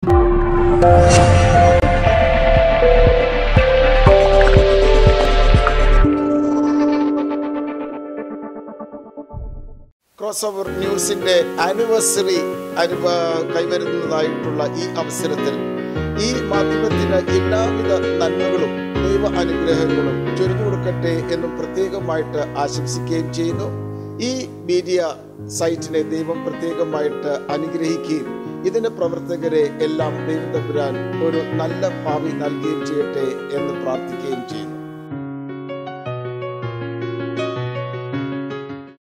cross over ന്യൂസിന്റെ anniversary അനുഭ കൈവരുന്നതായിട്ടുള്ള ഈ അവസരത്തിൽ ഈ മാധ്യമത്തിന് എല്ലാവിധ നന്മകളും ദൈവ അനുഗ്രഹങ്ങളും ചൊരിഞ്ഞു കൊടുക്കട്ടെ എന്നും പ്രത്യേകമായിട്ട് ആശംസിക്കുകയും ചെയ്യുന്നു ഈ മീഡിയ സൈറ്റിനെ ദൈവം പ്രത്യേകമായിട്ട് അനുഗ്രഹിക്കുകയും ഇതിന്റെ പ്രവർത്തകരെ എല്ലാം ദൈവം തമ്പുരാൻ ഒരു നല്ല ഭാവി നൽകുകയും ചെയ്യട്ടെ എന്ന് പ്രാർത്ഥിക്കുകയും ചെയ്യുന്നു